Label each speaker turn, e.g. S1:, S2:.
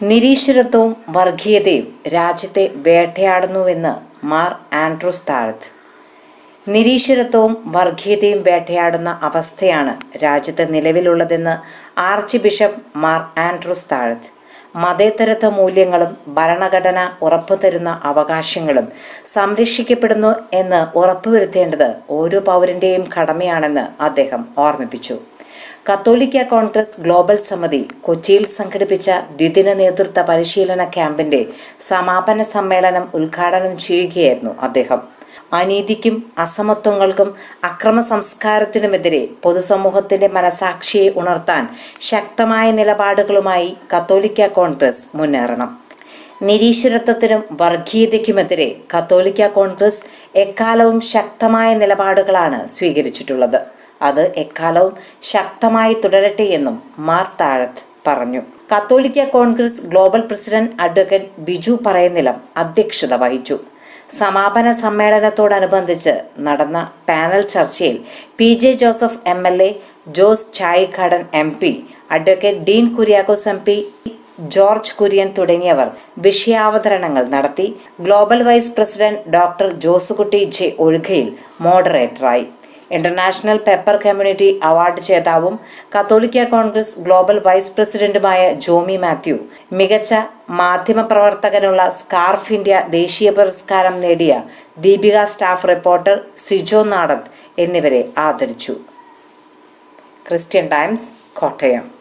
S1: നിരീശ്വരത്വവും വർഗീയതയും രാജ്യത്തെ വേട്ടയാടുന്നുവെന്ന് മാർ ആൻഡ്രൂസ് താഴത്ത് നിരീശ്വരത്വവും വർഗീയതയും വേട്ടയാടുന്ന അവസ്ഥയാണ് രാജ്യത്ത് നിലവിലുള്ളതെന്ന് archbishop Mar Andrews Thazhath മതേതരത്വ മൂല്യങ്ങളും ഭരണഘടന ഉറപ്പുതരുന്ന അവകാശങ്ങളും സംരക്ഷിക്കപ്പെടുന്നു എന്ന് ഉറപ്പുവരുത്തേണ്ടത് ഓരോ പൗരന്റെയും കടമയാണെന്ന് അദ്ദേഹം ഓർമ്മിപ്പിച്ചു കത്തോലിക്ക കോൺഗ്രസ് ഗ്ലോബൽ സമിതി കൊച്ചിയിൽ സംഘടിപ്പിച്ച ദ്വിദിന നേതൃത്വ പരിശീലന ക്യാമ്പിന്റെ സമാപന സമ്മേളനം ഉദ്ഘാടനം ചെയ്യുകയായിരുന്നു അദ്ദേഹം അനീതിക്കും അസമത്വങ്ങൾക്കും അക്രമ സംസ്കാരത്തിനുമെതിരെ പൊതുസമൂഹത്തിന്റെ മനസാക്ഷിയെ ഉണർത്താൻ ശക്തമായ നിലപാടുകളുമായി കത്തോലിക്ക കോൺഗ്രസ് മുന്നേറണം നിരീശ്വരത്വത്തിനും വർഗീയതയ്ക്കുമെതിരെ കത്തോലിക്ക കോൺഗ്രസ് എക്കാലവും ശക്തമായ നിലപാടുകളാണ് സ്വീകരിച്ചിട്ടുള്ളത് അത് എക്കാലവും ശക്തമായി തുടരട്ടെ എന്നും മാർ താഴത്ത് പറഞ്ഞു കത്തോലിക്ക Congress global president advocate Biju Parayunnilam അധ്യക്ഷത വഹിച്ചു സമാപന സമ്മേളനത്തോടനുബന്ധിച്ച് നടന്ന പാനൽ ചർച്ചയിൽ P J Joseph M L A Jose Chazhikadan M P advocate Dean Kuriakose M P George Kurian തുടങ്ങിയവർ വിഷയാവതരണങ്ങൾ നടത്തി global vice president doctor Josekutty J Ozhukayil മോഡറേറ്ററായി ഇന്റർനാഷണൽ പെപ്പർ കമ്മ്യൂണിറ്റി അവാർഡ് ജേതാവും കത്തോലിക്ക കോൺഗ്രസ് ഗ്ലോബൽ വൈസ് പ്രസിഡന്റുമായ ജോമി മാത്യു മികച്ച മാധ്യമപ്രവർത്തകനുള്ള സ്കാർഫ് ഇന്ത്യ ദേശീയ പുരസ്കാരം നേടിയ ദീപിക സ്റ്റാഫ് റിപ്പോർട്ടർ സിജോ നാടത്ത് എന്നിവരെ ആദരിച്ചു ക്രിസ്ത്യൻ ടൈംസ് കോട്ടയം